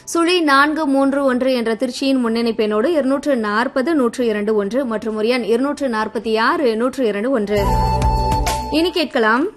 சுழி நான்கு மூன்று ஒன்று என்ற திருச்சியின் முன்னணிப்பெண்ணோடு இருநூற்று நாற்பது நூற்று இரண்டு ஒன்று மற்றும் ஒரு எண் இருநூற்று நாற்பத்தி ஆறு நூற்று இரண்டு ஒன்று இனி கேட்கலாம்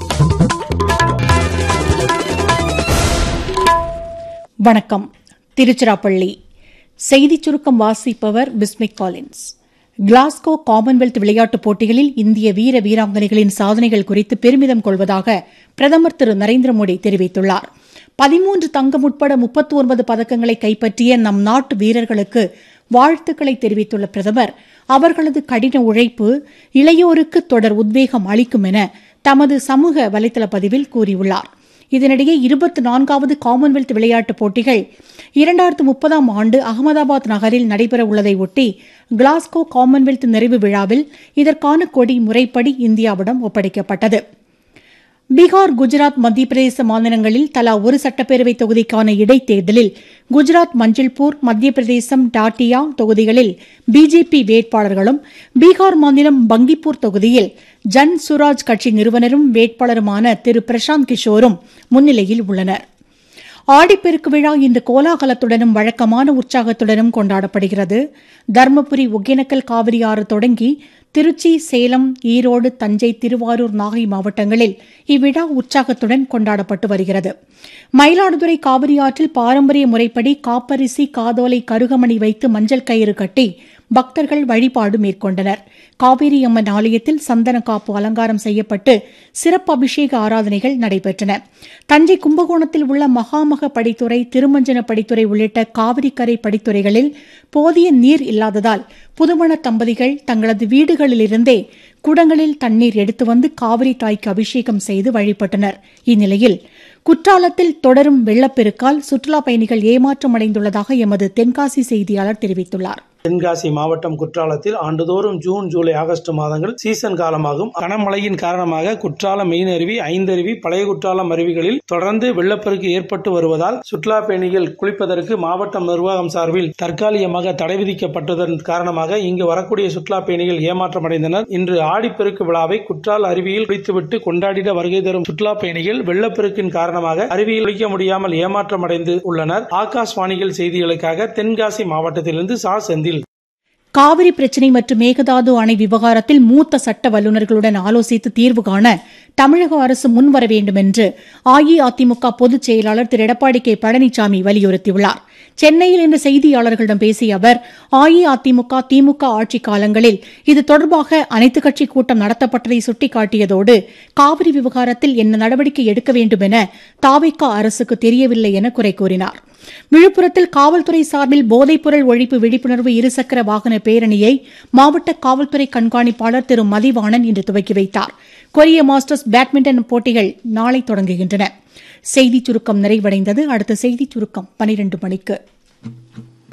வணக்கம் திருச்சிராப்பள்ளி செய்திச் சுருக்கம் வாசிப்பவர் பிஸ்மிக் காலின்ஸ் கிளாஸ்கோ காமன்வெல்த் விளையாட்டுப் போட்டிகளில் இந்திய வீர வீராங்கனைகளின் சாதனைகள் குறித்து பெருமிதம் கொள்வதாக பிரதமர் திரு நரேந்திர மோடி தெரிவித்துள்ளார் பதிமூன்று தங்கம் உட்பட முப்பத்தி ஒன்பது பதக்கங்களை கைப்பற்றிய நம் நாட்டு வீரர்களுக்கு வாழ்த்துக்களை தெரிவித்துள்ள பிரதமர் அவர்களது கடின உழைப்பு இளையோருக்கு தொடர் உத்வேகம் அளிக்கும் என தமது சமூக வலைதள பதிவில் கூறியுள்ளார் இதனிடையே இருபத்தி நான்காவது காமன்வெல்த் விளையாட்டுப் போட்டிகள் இரண்டாயிரத்து முப்பதாம் ஆண்டு அகமதாபாத் நகரில் நடைபெற உள்ளதை ஒட்டி கிளாஸ்கோ காமன்வெல்த் நிறைவு விழாவில் இதற்கான கொடி முறைப்படி இந்தியாவிடம் ஒப்படைக்கப்பட்டது பீகார் குஜராத் மத்திய பிரதேச மாநிலங்களில் தலா ஒரு சட்டப்பேரவை தொகுதிக்கான இடைத்தேர்தலில் குஜராத் மஞ்சள்பூர் மத்திய பிரதேசம் டாட்டியா தொகுதிகளில் பிஜேபி வேட்பாளர்களும் பீகார் மாநிலம் பங்கிப்பூர் தொகுதியில் ஜன் சுராஜ் கட்சி நிறுவனரும் வேட்பாளருமான திரு பிரசாந்த் கிஷோரும் முன்னிலையில் உள்ளனர் ஆடிப்பெருக்கு விழா இன்று கோலாகலத்துடனும் வழக்கமான உற்சாகத்துடனும் கொண்டாடப்படுகிறது தருமபுரி ஒகேனக்கல் காவிரி ஆறு தொடங்கி திருச்சி சேலம் ஈரோடு தஞ்சை திருவாரூர் நாகை மாவட்டங்களில் இவ்விழா உற்சாகத்துடன் கொண்டாடப்பட்டு வருகிறது மயிலாடுதுறை காவிரி ஆற்றில் பாரம்பரிய முறைப்படி காப்பரிசி காதோலை கருகமணி வைத்து மஞ்சள் கயிறு கட்டி பக்தர்கள் வழிபாடு மேற்கொண்டனர் காவேரி அம்மன் ஆலயத்தில் சந்தன காப்பு அலங்காரம் செய்யப்பட்டு சிறப்பு அபிஷேக ஆராதனைகள் நடைபெற்றன தஞ்சை கும்பகோணத்தில் உள்ள மகாமக படித்துறை திருமஞ்சன படித்துறை உள்ளிட்ட காவிரிக்கரை படித்துறைகளில் போதிய நீர் இல்லாததால் புதுமண தம்பதிகள் தங்களது வீடுகளிலிருந்தே குடங்களில் தண்ணீர் எடுத்து வந்து காவிரி தாய்க்கு அபிஷேகம் செய்து வழிபட்டனர் இந்நிலையில் குற்றாலத்தில் தொடரும் வெள்ளப்பெருக்கால் சுற்றுலாப் பயணிகள் ஏமாற்றமடைந்துள்ளதாக எமது தென்காசி செய்தியாளர் தெரிவித்துள்ளார் தென்காசி மாவட்டம் குற்றாலத்தில் ஆண்டுதோறும் ஜூன் ஜூலை ஆகஸ்ட் மாதங்கள் சீசன் காலமாகும் கனமழையின் காரணமாக குற்றாலம் மெயின் அருவி ஐந்தருவி பழைய குற்றாலம் அருவிகளில் தொடர்ந்து வெள்ளப்பெருக்கு ஏற்பட்டு வருவதால் சுற்றுலா பயணிகள் குளிப்பதற்கு மாவட்டம் நிர்வாகம் சார்பில் தற்காலிகமாக தடை விதிக்கப்பட்டதன் காரணமாக இங்கு வரக்கூடிய சுற்றுலா பயணிகள் ஏமாற்றமடைந்தனர் இன்று ஆடிப்பெருக்கு விழாவை குற்றால அருவியில் குளித்துவிட்டு கொண்டாடிட வருகை தரும் சுற்றுலா பயணிகள் வெள்ளப்பெருக்கின் காரணமாக அருவியில் குளிக்க முடியாமல் ஏமாற்றமடைந்து உள்ளனர் ஆகாஷ்வாணிகள் செய்திகளுக்காக தென்காசி மாவட்டத்திலிருந்து சா செந்தில் காவிரி பிரச்சினை மற்றும் மேகதாது அணை விவகாரத்தில் மூத்த சட்ட வல்லுநர்களுடன் ஆலோசித்து தீர்வு காண தமிழக அரசு முன்வர வேண்டும் என்று அஇஅதிமுக பொதுச் செயலாளர் திரு எடப்பாடி கே பழனிசாமி வலியுறுத்தியுள்ளார் சென்னையில் இன்று செய்தியாளர்களிடம் பேசிய அவர் அஇஅதிமுக திமுக ஆட்சிக் காலங்களில் இது தொடர்பாக அனைத்துக் கட்சி கூட்டம் நடத்தப்பட்டதை சுட்டிக்காட்டியதோடு காவிரி விவகாரத்தில் என்ன நடவடிக்கை எடுக்க வேண்டும் என தாவிக அரசுக்கு தெரியவில்லை என குறை கூறினார் விழுப்புரத்தில் காவல்துறை சார்பில் போதைப்பொருள் ஒழிப்பு விழிப்புணர்வு இருசக்கர வாகன பேரணியை மாவட்ட காவல்துறை கண்காணிப்பாளர் திரு மதிவாணன் இன்று துவக்கி வைத்தார் கொரிய மாஸ்டர்ஸ் பேட்மிண்டன் போட்டிகள் நாளை தொடங்குகின்றன செய்திச் சுருக்கம் நிறைவடைந்தது அடுத்த செய்திச் சுருக்கம் பனிரெண்டு மணிக்கு